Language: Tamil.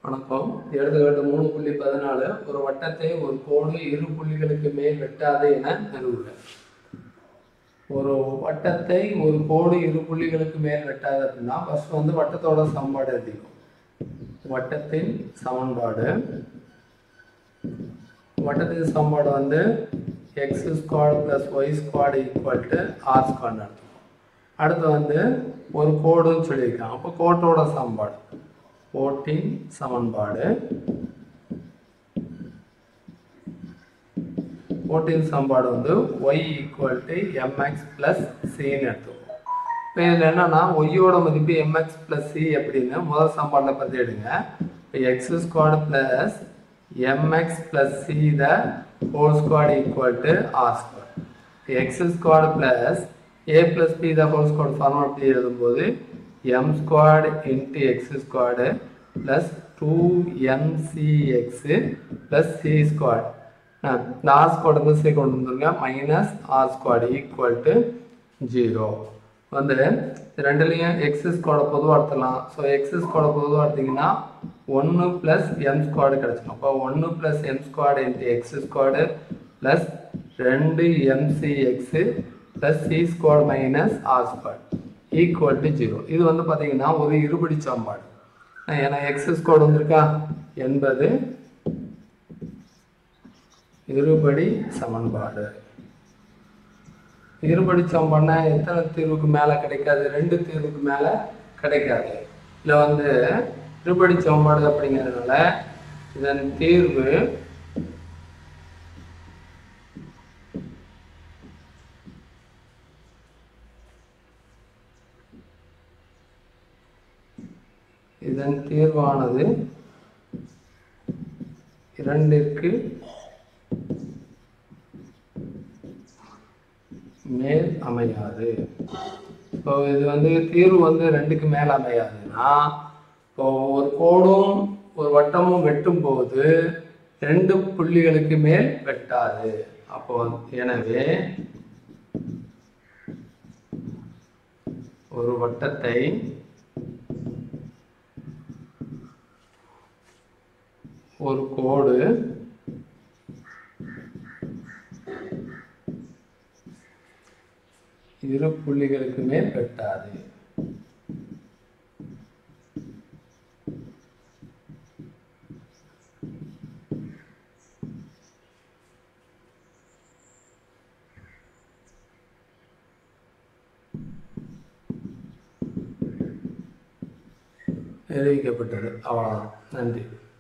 வணக்கம் எடுத்துக்காட்டு மூணு புள்ளி பதினாலு ஒரு வட்டத்தை ஒரு கோடு இரு புள்ளிகளுக்கு மேல் வெட்டாது என நிறுவுக ஒரு வட்டத்தை ஒரு கோடு இரு புள்ளிகளுக்கு மேல் வெட்டாது அப்படின்னா ஃபர்ஸ்ட் வந்து வட்டத்தோட சமன்பாடு எழுதிக்கும் வட்டத்தின் சமன்பாடு வட்டத்தின் சமன்பாடு வந்து x squared plus y squared equal to r squared எடுத்துக்கோம் அடுத்து வந்து ஒரு கோடுன்னு சொல்லியிருக்கான் அப்போ கோட்டோட சமன்பாடு கோட்டின் சமன்பாடு கோட்டின் சமன்பாடு வந்து y equal to m x plus சின்னு எடுத்துக்கோம் இப்போ இதில் என்னன்னா ஒய்யோட மதிப்பு எம்எக்ஸ் ப்ளஸ் சி அப்படின்னு முதல் சமன்பாட்டில் பற்றி எடுங்க இப்போ x squared plus m x plus c the whole squared equal to r squared x squared plus a plus b the whole squared formula அப்படி எழுதும்போது m squared into x squared plus two m c x plus c squared இந்த ஆர் ஸ்குவாட் வந்து சி கொண்டு வந்துருங்க minus r squared equal to zero வந்து ரெண்டுலேயும் எக்ஸ் ஸ்குவாடை பொதுவாக எடுத்துடலாம் ஸோ எக்ஸ் ஸ்குவாடை பொதுவாக எடுத்தீங்கன்னா ஒன்று ப்ளஸ் எம் ஸ்குவாடு கிடச்சிடும் அப்போ ஒன்று plus m squared into x squared plus ரெண்டு m c x plus c squared minus r squared equal to zero இது வந்து பார்த்தீங்கன்னா ஒரு இருபடி சமன்பாடு ஏன்னா எக்ஸ் ஸ்குவாட் வந்திருக்கா என்பது இருபடி சமன்பாடு இருபடி சமன்பாடுனா எத்தனை தீர்வுக்கு மேலே கிடைக்காது ரெண்டு தீர்வுக்கு மேலே கிடைக்காது இதில் வந்து இருபடி சமன்பாடு அப்படிங்கிறதுனால இதன் தீர்வு இதன் தீர்வானது இரண்டிற்கு மேல் அமையாது இப்போ இது வந்து தீர்வு வந்து ரெண்டுக்கு மேல் அமையாதுன்னா இப்போ ஒரு கோடும் ஒரு வட்டமும் வெட்டும் போது ரெண்டு புள்ளிகளுக்கு மேல் வெட்டாது அப்போ எனவே ஒரு வட்டத்தை ஒரு கோடு இரு புள்ளிகளுக்கு மேல் வெட்டாது நிரூபிக்கப்பட்டது அவ்வளோதான் நன்றி